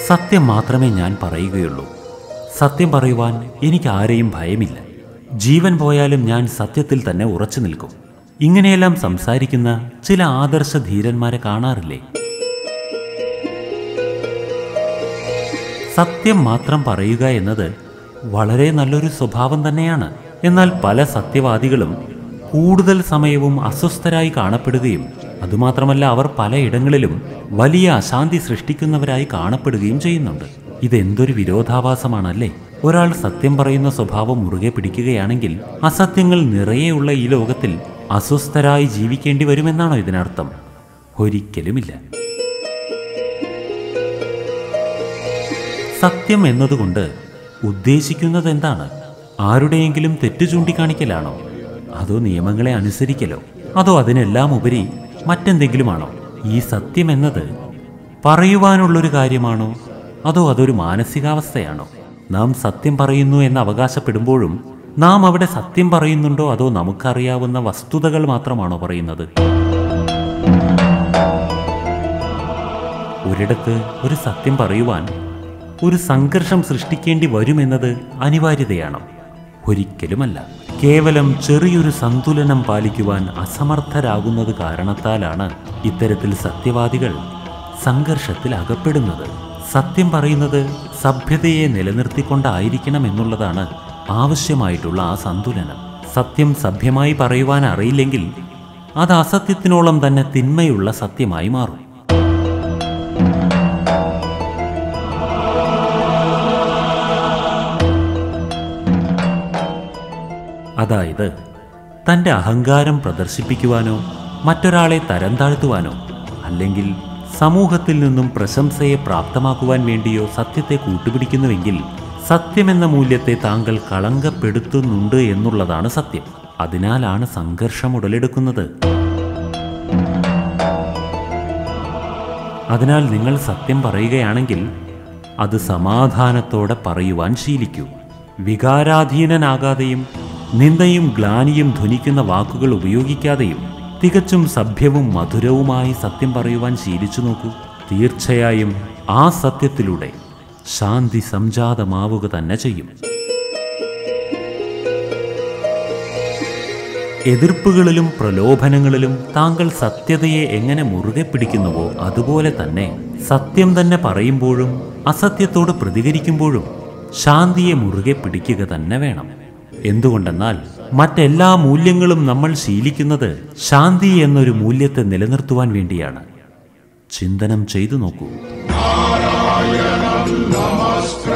സത്യം മാത്രമേ ഞാൻ പറയുകയുള്ളൂ സത്യം പറയുവാൻ എനിക്ക് ആരെയും ഭയമില്ല ജീവൻ പോയാലും ഞാൻ സത്യത്തിൽ തന്നെ ഉറച്ചു നിൽക്കും ഇങ്ങനെയെല്ലാം സംസാരിക്കുന്ന ചില ആദർശ ധീരന്മാരെ കാണാറില്ലേ സത്യം മാത്രം പറയുക എന്നത് വളരെ നല്ലൊരു സ്വഭാവം തന്നെയാണ് എന്നാൽ പല സത്യവാദികളും കൂടുതൽ സമയവും അസ്വസ്ഥരായി കാണപ്പെടുകയും അതുമാത്രമല്ല അവർ പലയിടങ്ങളിലും വലിയ അശാന്തി സൃഷ്ടിക്കുന്നവരായി കാണപ്പെടുകയും ചെയ്യുന്നുണ്ട് ഇതെന്തൊരു വിരോധാഭാസമാണല്ലേ ഒരാൾ സത്യം പറയുന്ന സ്വഭാവം മുറുകെ പിടിക്കുകയാണെങ്കിൽ അസത്യങ്ങൾ നിറയെയുള്ള ഈ ലോകത്തിൽ അസ്വസ്ഥരായി ജീവിക്കേണ്ടി വരുമെന്നാണോ ഇതിനർത്ഥം ഒരിക്കലുമില്ല സത്യം എന്നതുകൊണ്ട് ഉദ്ദേശിക്കുന്നത് എന്താണ് ആരുടെയെങ്കിലും തെറ്റ് ചൂണ്ടിക്കാണിക്കലാണോ അതോ നിയമങ്ങളെ അനുസരിക്കലോ അതോ അതിനെല്ലാം ഉപരി മറ്റെന്തെങ്കിലുമാണോ ഈ സത്യം എന്നത് പറയുവാനുള്ളൊരു കാര്യമാണോ അതോ അതൊരു മാനസികാവസ്ഥയാണോ നാം സത്യം പറയുന്നു എന്ന് അവകാശപ്പെടുമ്പോഴും നാം അവിടെ സത്യം പറയുന്നുണ്ടോ അതോ നമുക്കറിയാവുന്ന വസ്തുതകൾ മാത്രമാണോ പറയുന്നത് ഒരിടത്ത് ഒരു സത്യം പറയുവാൻ ഒരു സംഘർഷം സൃഷ്ടിക്കേണ്ടി വരുമെന്നത് അനിവാര്യതയാണോ ഒരിക്കലുമല്ല കേവലം ചെറിയൊരു സന്തുലനം പാലിക്കുവാൻ അസമർത്ഥരാകുന്നത് കാരണത്താലാണ് ഇത്തരത്തിൽ സത്യവാദികൾ സംഘർഷത്തിൽ അകപ്പെടുന്നത് സത്യം പറയുന്നത് സഭ്യതയെ നിലനിർത്തിക്കൊണ്ടായിരിക്കണം എന്നുള്ളതാണ് ആവശ്യമായിട്ടുള്ള ആ സന്തുലനം സത്യം സഭ്യമായി പറയുവാൻ അറിയില്ലെങ്കിൽ അത് അസത്യത്തിനോളം തന്നെ തിന്മയുള്ള സത്യമായി മാറും അതായത് തൻ്റെ അഹങ്കാരം പ്രദർശിപ്പിക്കുവാനോ മറ്റൊരാളെ തരം താഴ്ത്തുവാനോ അല്ലെങ്കിൽ സമൂഹത്തിൽ നിന്നും പ്രശംസയെ പ്രാപ്തമാക്കുവാൻ വേണ്ടിയോ സത്യത്തെ കൂട്ടുപിടിക്കുന്നുവെങ്കിൽ സത്യമെന്ന മൂല്യത്തെ താങ്കൾ കളങ്കപ്പെടുത്തുന്നുണ്ട് എന്നുള്ളതാണ് സത്യം അതിനാലാണ് സംഘർഷം ഉടലെടുക്കുന്നത് അതിനാൽ നിങ്ങൾ സത്യം പറയുകയാണെങ്കിൽ അത് സമാധാനത്തോടെ പറയുവാൻ ശീലിക്കൂ വികാരാധീനനാകാതെയും നിന്ദയും ഗ്ലാനിയും ധ്വനിക്കുന്ന വാക്കുകൾ ഉപയോഗിക്കാതെയും തികച്ചും സഭ്യവും മധുരവുമായി സത്യം പറയുവാൻ ശീലിച്ചു നോക്കൂ തീർച്ചയായും ആ സത്യത്തിലൂടെ ശാന്തി സംജാതമാവുക തന്നെ ചെയ്യും എതിർപ്പുകളിലും പ്രലോഭനങ്ങളിലും താങ്കൾ സത്യതയെ എങ്ങനെ മുറുകെ പിടിക്കുന്നുവോ അതുപോലെ തന്നെ സത്യം തന്നെ പറയുമ്പോഴും അസത്യത്തോട് പ്രതികരിക്കുമ്പോഴും ശാന്തിയെ മുറുകെ പിടിക്കുക തന്നെ വേണം എന്തുകൊണ്ടെന്നാൽ മറ്റെല്ലാ മൂല്യങ്ങളും നമ്മൾ ശീലിക്കുന്നത് ശാന്തി എന്നൊരു മൂല്യത്തെ നിലനിർത്തുവാൻ വേണ്ടിയാണ് ചിന്തനം ചെയ്തു നോക്കൂ നമസ്കൃ